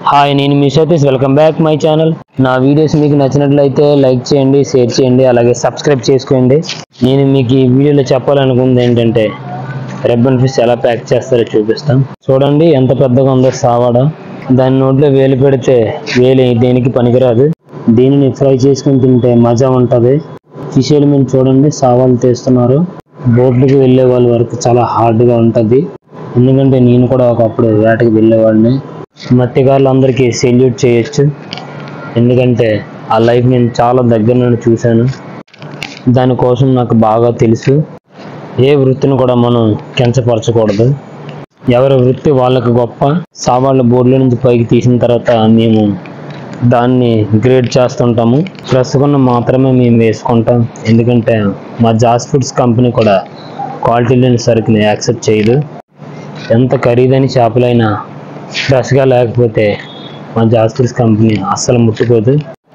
hi నేను మీ Satish welcome back my channel నా వీడియోస్ మీకు నచ్చినట్లయితే లైక్ చేయండి షేర్ చేయండి అలాగే సబ్స్క్రైబ్ చేసుకోండి నేను మీకు ఈ వీడియోలో చెప్పాలనుకుంది ఏంటంటే రెబ్బన్ ఫిష్ ఎలా ప్యాక్ చేస్తారో చూపిస్తాం చూడండి ఎంత పెద్దగా ఉందో సావాడ దాని నోట్లో వేలు పెడితే వేలు దేనికి పనికిరాదు దీనిని ఫ్రై చేసుకుని తింటే మజా ఉంటుంది ఫిష్ ఎలిమెంట్ చూడండి సావాలు తీస్తున్నారు బోట్లకు వెళ్ళే వాళ్ళ వరకు చాలా హార్డ్గా ఉంటుంది ఎందుకంటే నేను కూడా ఒకప్పుడు వేటకి వెళ్ళేవాడిని మత్స్యకారులందరికీ సెల్యూట్ చేయొచ్చు ఎందుకంటే ఆ లైఫ్ నేను చాలా దగ్గర నుండి చూశాను దానికోసం నాకు బాగా తెలుసు ఏ వృత్తిని కూడా మనం కించపరచకూడదు ఎవరి వృత్తి వాళ్ళకి గొప్ప సావాళ్ళ బోర్డులో నుంచి పైకి తీసిన తర్వాత మేము దాన్ని గ్రేడ్ చేస్తుంటాము ఫ్రెష్గా మాత్రమే మేము వేసుకుంటాం ఎందుకంటే మా జాస్ ఫుడ్స్ కంపెనీ కూడా క్వాలిటీ లేని సరుకుని యాక్సెప్ట్ చేయదు ఎంత ఖరీదైన చేపలైనా ఫ్రెష్గా లేకపోతే మా జాస్ ఫుడ్స్ కంపెనీ అస్సలు ముట్టుకోదు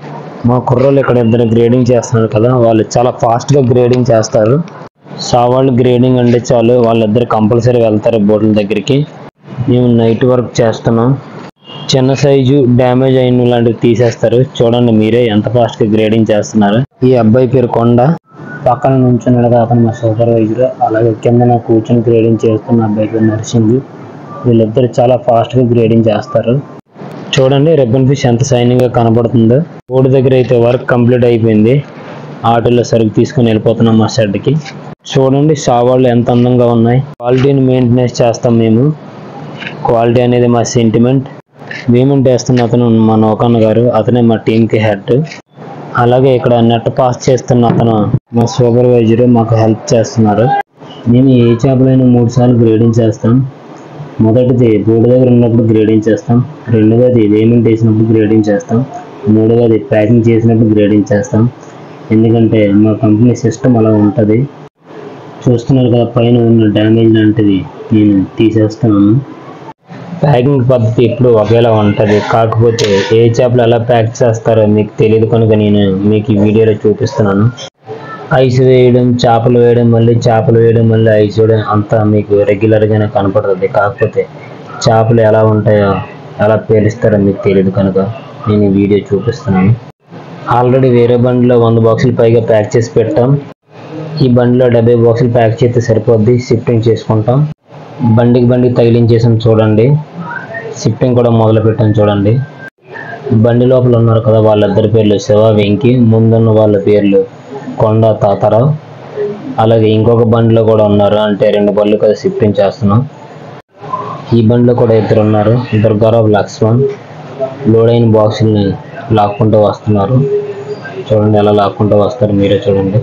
మా కుర్రోళ్ళు ఇక్కడ ఇద్దరు గ్రేడింగ్ చేస్తున్నారు కదా వాళ్ళు చాలా ఫాస్ట్గా గ్రేడింగ్ చేస్తారు సావాళ్ళు గ్రేడింగ్ అంటే చాలు వాళ్ళిద్దరు కంపల్సరీ వెళ్తారు బోట్ల దగ్గరికి మేము నైట్ వర్క్ చేస్తున్నాం చిన్న సైజు డ్యామేజ్ అయిన లాంటివి తీసేస్తారు చూడండి మీరే ఎంత ఫాస్ట్గా గ్రేడింగ్ చేస్తున్నారు ఈ అబ్బాయి పేరు కొండ పక్కన నుంచున్నాడు కాకుండా మా సూపర్వైజర్ అలాగే కింద నా కూర్చొని గ్రేడింగ్ చేస్తున్న అబ్బాయి పేరు నరసింగ్ వీళ్ళిద్దరు చాలా ఫాస్ట్గా గ్రేడింగ్ చేస్తారు చూడండి రిబ్బన్ ఫిష్ ఎంత షైనింగ్ గా కనబడుతుందో బోర్డు దగ్గర అయితే వర్క్ కంప్లీట్ అయిపోయింది ఆటోలో సరుకు తీసుకుని వెళ్ళిపోతున్నాం మా షెడ్కి చూడండి సావాళ్ళు ఎంత అందంగా ఉన్నాయి క్వాలిటీని మెయింటెనెన్స్ చేస్తాం మేము క్వాలిటీ అనేది మా సెంటిమెంట్ పేమెంట్ వేస్తున్న అతను మా నౌకన్న గారు అతనే మా టీంకి హెడ్ అలాగే ఇక్కడ నెట్ పాస్ చేస్తున్న అతను మా సూపర్వైజర్ మాకు హెల్ప్ చేస్తున్నారు నేను ఏ చేపలైనా మూడు సార్లు గ్రేడింగ్ చేస్తాం మొదటిది బోర్డు దగ్గర ఉన్నప్పుడు గ్రేడింగ్ చేస్తాం రెండవది పేమెంట్ వేసినప్పుడు గ్రేడింగ్ చేస్తాం మూడవది ప్యాకింగ్ చేసినప్పుడు గ్రేడింగ్ చేస్తాం ఎందుకంటే మా కంపెనీ సిస్టమ్ అలా ఉంటుంది చూస్తున్నారు కదా పైన ఉన్న డ్యామేజ్ లాంటిది నేను తీసేస్తున్నాను ప్యాకింగ్ పద్ధతి ఎప్పుడు ఒకేలా ఉంటుంది కాకపోతే ఏ చేపలు ఎలా ప్యాక్ చేస్తారో మీకు తెలియదు కనుక నేను మీకు ఈ వీడియోలో చూపిస్తున్నాను ఐస్ వేయడం చేపలు వేయడం మళ్ళీ చేపలు వేయడం మళ్ళీ ఐస్ వేయడం అంతా మీకు రెగ్యులర్గానే కనపడుతుంది కాకపోతే చేపలు ఎలా ఉంటాయో ఎలా పేలుస్తారో మీకు తెలియదు కనుక నేను ఈ వీడియో చూపిస్తున్నాను ఆల్రెడీ వేరే బండిలో వంద బాక్సులు పైగా ప్యాక్ చేసి పెట్టాం ఈ బండిలో డెబ్బై బాక్సులు ప్యాక్ చేస్తే సరిపోద్ది షిఫ్టింగ్ చేసుకుంటాం బండికి బండికి తగిలించేసాం చూడండి షిఫ్టింగ్ కూడా మొదలు పెట్టాం చూడండి బండి లోపల ఉన్నారు కదా వాళ్ళిద్దరి పేర్లు శివ వెంకి ముందున్న వాళ్ళ పేర్లు కొండ తాతారావు అలాగే ఇంకొక బండిలో కూడా ఉన్నారు అంటే రెండు బండ్లు కదా షిఫ్టింగ్ చేస్తున్నాం ఈ బండిలో కూడా ఇద్దరు ఉన్నారు దుర్గారావు లక్ష్మణ్ లోడ్ అయిన బాక్సుల్ని లాక్కుంటూ వస్తున్నారు చూడండి ఎలా లాక్కుంటూ వస్తారు మీరే చూడండి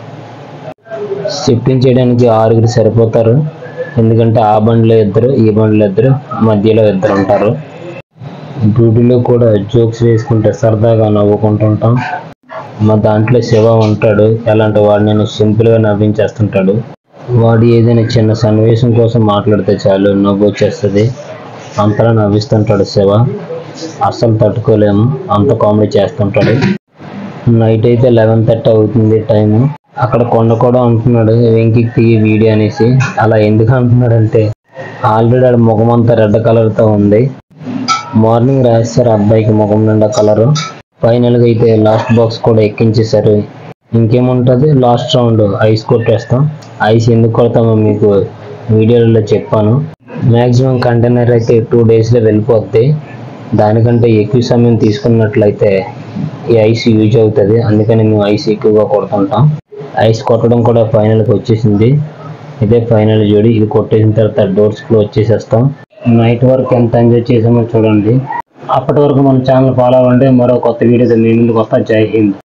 షిఫ్టింగ్ చేయడానికి ఆరుగురు సరిపోతారు ఎందుకంటే ఆ బండిలో ఇద్దరు ఈ బండిలో ఇద్దరు మధ్యలో ఇద్దరు ఉంటారు డ్యూటీలో కూడా జోక్స్ వేసుకుంటే సరదాగా నవ్వుకుంటుంటాం మా దాంట్లో శివ ఉంటాడు ఎలాంటి వాడు నేను సింపుల్గా నవ్వించేస్తుంటాడు వాడు ఏదైనా చిన్న సన్నివేశం కోసం మాట్లాడితే చాలు నవ్వు వచ్చేస్తుంది అంతలా నవ్విస్తుంటాడు శివ అస్సలు తట్టుకోలేము అంత కామెడీ చేస్తుంటాడు నైట్ అయితే లెవెన్ థర్టీ అవుతుంది టైము అక్కడ కొండ కూడా అంటున్నాడు వెంకికి దిగి వీడియో అనేసి అలా ఎందుకు అంటున్నాడంటే ఆల్రెడీ ఆడ ముఖం అంతా రెడ్ కలర్తో ఉంది మార్నింగ్ రాస్తారు అబ్బాయికి ముఖం నిండా కలరు ఫైనల్గా అయితే లాస్ట్ బాక్స్ కూడా ఎక్కించేశారు ఇంకేముంటుంది లాస్ట్ రౌండ్ ఐస్ కొట్టేస్తాం ఐస్ ఎందుకు కొడతామో మీకు వీడియోలలో చెప్పాను మ్యాక్సిమం కంటైనర్ అయితే టూ డేస్లో వెళ్ళిపోద్ది దానికంటే ఎక్కువ సమయం తీసుకున్నట్లయితే ఈ ఐస్ యూజ్ అవుతుంది అందుకని మేము ఐస్ ఎక్కువగా కొడుతుంటాం ఐస్ కొట్టడం కూడా ఫైనల్కి వచ్చేసింది ఇదే ఫైనల్ జోడి ఇది కొట్టేసిన తర్వాత డోర్స్ క్లోజ్ చేసేస్తాం నైట్ వరకు ఎంత ఎంజాయ్ చేసామో చూడండి అప్పటి వరకు మన ఛానల్ ఫాలో అవ్వండి మరో కొత్త వీడియోతో మీ ముందుకు వస్తా జై హింద్